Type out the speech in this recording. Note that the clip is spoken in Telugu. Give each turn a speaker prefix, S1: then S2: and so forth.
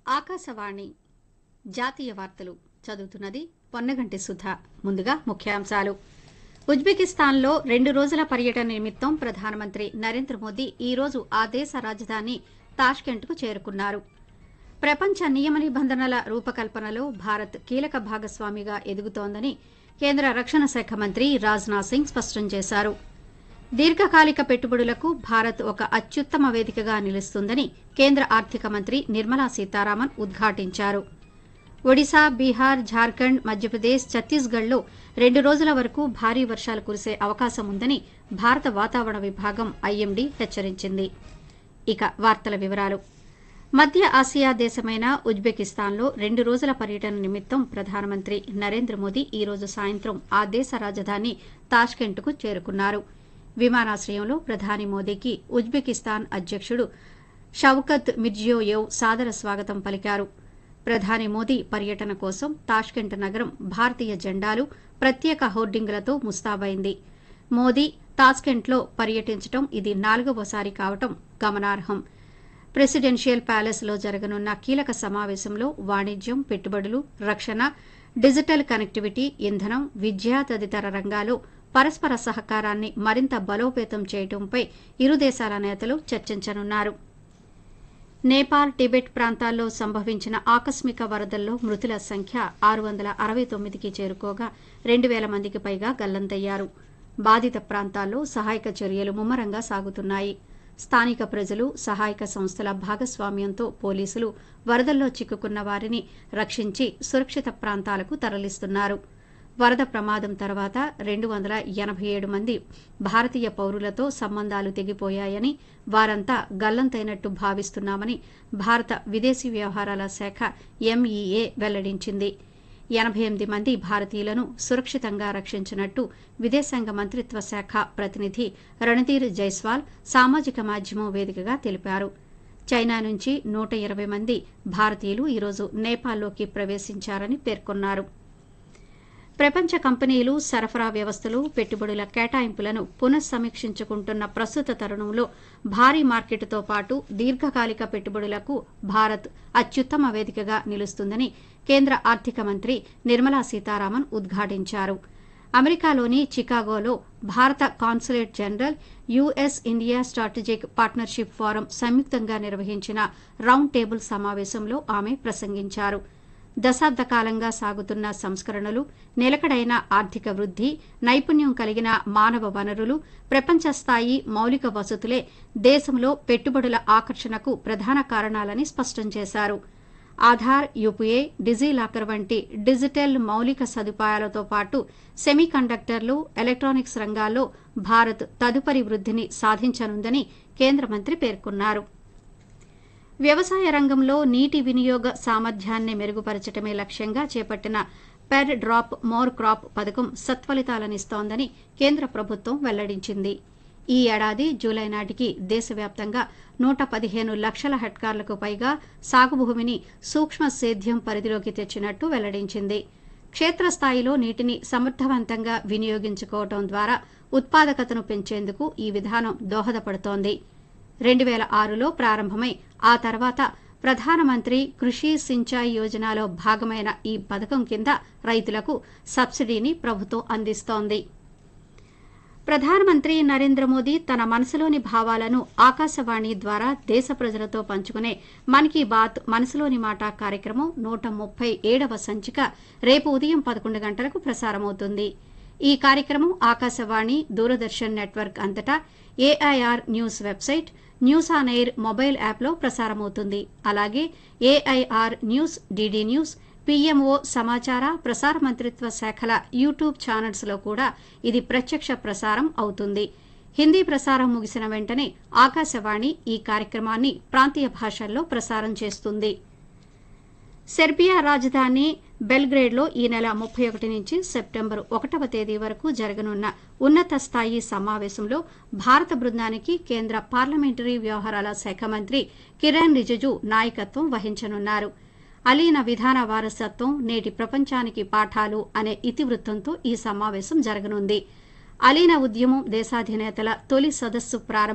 S1: ఆకాశవాణి జాతీయ వార్తలు చదువుతున్నది పొన్నగంటి సుధ ముందుగా ముఖ్యాంశాలు ఉజ్బెకిస్తాన్లో రెండు రోజుల పర్యటన నిమిత్తం ప్రధానమంత్రి నరేంద్ర మోదీ ఈ రోజు ఆ దేశ రాజధాని తాష్కెంట్కు చేరుకున్నారు ప్రపంచ నియమ నిబంధనల రూపకల్పనలో భారత్ కీలక భాగస్వామిగా ఎదుగుతోందని కేంద్ర రక్షణ శాఖ మంత్రి రాజ్నాథ్ సింగ్ స్పష్టం చేశారు దీర్ఘకాలిక పెట్టుబడులకు భారత్ ఒక అత్యుత్తమ వేదికగా నిలుస్తుందని కేంద్ర ఆర్థిక మంత్రి నిర్మలా సీతారామన్ ఉద్ఘాటించారు ఒడిశా బీహార్ ఝార్ఖండ్ మధ్యప్రదేశ్ ఛత్తీస్గఢ్లో రెండు రోజుల వరకు భారీ వర్షాలు కురిసే అవకాశం ఉందని భారత వాతావరణ విభాగం ఐఎండీ హెచ్చరించింది ఇక వార్తల వివరాలు మధ్య ఆసియా దేశమైన ఉజ్బెకిస్తాన్లో రెండు రోజుల పర్యటన నిమిత్తం ప్రధానమంత్రి నరేంద్ర మోదీ ఈ రోజు సాయంత్రం ఆ దేశ రాజధాని తాష్కెంట్కు చేరుకున్నారు విమానాశ్రయంలో ప్రధాని మోదీకి ఉజ్బెకిస్తాన్ అధ్యక్షుడు షౌకత్ మిర్జియోయేవ్ సాదర స్వాగతం పలికారు ప్రధాని మోదీ పర్యటన కోసం తాష్కెంట్ నగరం భారతీయ జెండాలు ప్రత్యేక హోర్డింగులతో ముస్తాబైంది మోదీ తాష్కెంట్లో పర్యటించడం ఇది నాలుగవసారి కావటం గమనార్హం ప్రెసిడెన్షియల్ ప్యాలెస్లో జరగనున్న కీలక సమావేశంలో వాణిజ్యం పెట్టుబడులు రక్షణ డిజిటల్ కనెక్టివిటీ ఇంధనం విద్య తదితర రంగాల్లో పరస్పర సహకారాన్ని మరింత బలోపేతం చేయడంపై ఇరు దేశాల నేతలు చర్చించనున్నారు నేపాల్ టిబెట్ ప్రాంతాల్లో సంభవించిన ఆకస్మిక వరదల్లో మృతుల సంఖ్య ఆరు వందల అరవై తొమ్మిదికి చేరుకోగా రెండు వేల మందికి పైగా గల్లంతయ్యారు బాధిత ప్రాంతాల్లో సహాయక చర్యలు ముమ్మరంగా సాగుతున్నాయి స్థానిక ప్రజలు సహాయక సంస్థల భాగస్వామ్యంతో పోలీసులు వరదల్లో చిక్కుకున్న వారిని రక్షించి సురక్షిత ప్రాంతాలకు తరలిస్తున్నారు వరద ప్రమాదం తర్వాత రెండు వందల ఎనభై ఏడు మంది భారతీయ పౌరులతో సంబంధాలు తెగిపోయాయని వారంతా గల్లంతైనట్టు భావిస్తున్నామని భారత విదేశీ వ్యవహారాల శాఖ ఎంఈఏ వెల్లడించింది ఎనభై ఎనిమిది మంది భారతీయులను సురక్షితంగా రక్షించినట్టు విదేశాంగ మంత్రిత్వ శాఖ ప్రతినిధి రణధీర్ జైస్వాల్ సామాజిక మాధ్యమం వేదికగా తెలిపారు చైనా నుంచి నూట ఇరవై మంది భారతీయులు ఈరోజు నేపాల్లోకి ప్రవేశించారని పేర్కొన్నారు ప్రపంచ కంపెనీలు సరఫరా వ్యవస్థలు పెట్టుబడుల కేటాయింపులను పునఃసమీక్షించుకుంటున్న ప్రస్తుత తరుణంలో భారీ మార్కెట్తో పాటు దీర్ఘకాలిక పెట్టుబడులకు భారత్ అత్యుత్తమ వేదికగా నిలుస్తుందని కేంద్ర ఆర్థిక మంత్రి నిర్మలా సీతారామన్ ఉద్ఘాటించారు అమెరికాలోని చికాగోలో భారత consulate general US India strategic partnership forum సంయుక్తంగా నిర్వహించిన రౌండ్ టేబుల్ సమావేశంలో ఆమె ప్రసంగించారు దశాబ్ద కాలంగా సాగుతున్న సంస్కరణలు నిలకడైన ఆర్థిక వృద్ధి నైపుణ్యం కలిగిన మానవ వనరులు ప్రపంచ స్థాయి మౌలిక వసతులే దేశంలో పెట్టుబడుల ఆకర్షణకు ప్రధాన కారణాలని స్పష్టం చేశారు ఆధార్ యూపీఏ డిజిలాకర్ వంటి డిజిటల్ మౌలిక సదుపాయాలతో పాటు సెమీ కండక్టర్లు ఎలక్ట్రానిక్స్ రంగాల్లో భారత్ తదుపరి వృద్ధిని సాధించనుందని కేంద్ర మంత్రి పేర్కొన్నారు వ్యవసాయ రంగంలో నీటి వినియోగ సామర్థ్యాన్ని మెరుగుపరచడమే లక్ష్యంగా చేపట్టిన పెర్ డ్రాప్ మోర్ క్రాప్ పథకం సత్ఫలితాలనిస్తోందని కేంద్ర ప్రభుత్వం వెల్లడించింది ఈ ఏడాది జూలై నాటికి దేశవ్యాప్తంగా నూట పదిహేను లక్షల హెక్టార్లకు పైగా సాగు భూమిని సూక్ష్మ సేద్యం పరిధిలోకి తెచ్చినట్టు వెల్లడించింది క్షేత్రస్థాయిలో నీటిని సమర్థవంతంగా వినియోగించుకోవడం ద్వారా ఉత్పాదకతను పెంచేందుకు ఈ విధానం దోహదపడుతోంది రెండు వేల ఆరులో ప్రారంభమై ఆ తర్వాత ప్రధానమంత్రి కృషి సించాయి యోజనలో భాగమైన ఈ పథకం కింద రైతులకు సబ్సిడీని ప్రభుత్వం అందిస్తోంది ప్రధానమంత్రి నరేంద్ర మోదీ తన మనసులోని భావాలను ఆకాశవాణి ద్వారా దేశ ప్రజలతో పంచుకునే మన్ కీ బాత్ మనసులోని మాట కార్యక్రమం నూట ముప్పై ఏడవ సంచిక రేపు ఉదయం పదకొండు గంటలకు ప్రసారమవుతుంది ఈ కార్యక్రమం ఆకాశవాణి దూరదర్శన్ నెట్వర్క్ అంతటా AIR news website news on air mobile యాప్లో ప్రసారమవుతుంది అలాగే AIR news DD news PMO సమాచార ప్రసార మంత్రిత్వ శాఖల యూట్యూబ్ ఛానల్స్లో కూడా ఇది ప్రత్యక్ష ప్రసారం అవుతుంది హిందీ ప్రసారం ముగిసిన వెంటనే ఆకాశవాణి ఈ కార్యక్రమాన్ని ప్రాంతీయ భాషల్లో ప్రసారం చేస్తుంది సెర్బియా రాజధాని బెల్గ్రేడ్లో ఈ నెల ముప్పై ఒకటి నుంచి సెప్టెంబర్ ఒకటవ తేదీ వరకు జరగనున్న ఉన్నత స్థాయి సమావేశంలో భారత బృందానికి కేంద్ర పార్లమెంటరీ వ్యవహారాల శాఖ మంత్రి కిరణ్ రిజిజు నాయకత్వం వహించనున్నారు అలీన విధాన వారసత్వం నేటి ప్రపంచానికి పాఠాలు అనే ఇతివృత్తంతో ఈ సమావేశం జరగనుంది అలీన ఉద్యమం దేశాధినేతల తొలి సదస్సు ప్రారంభ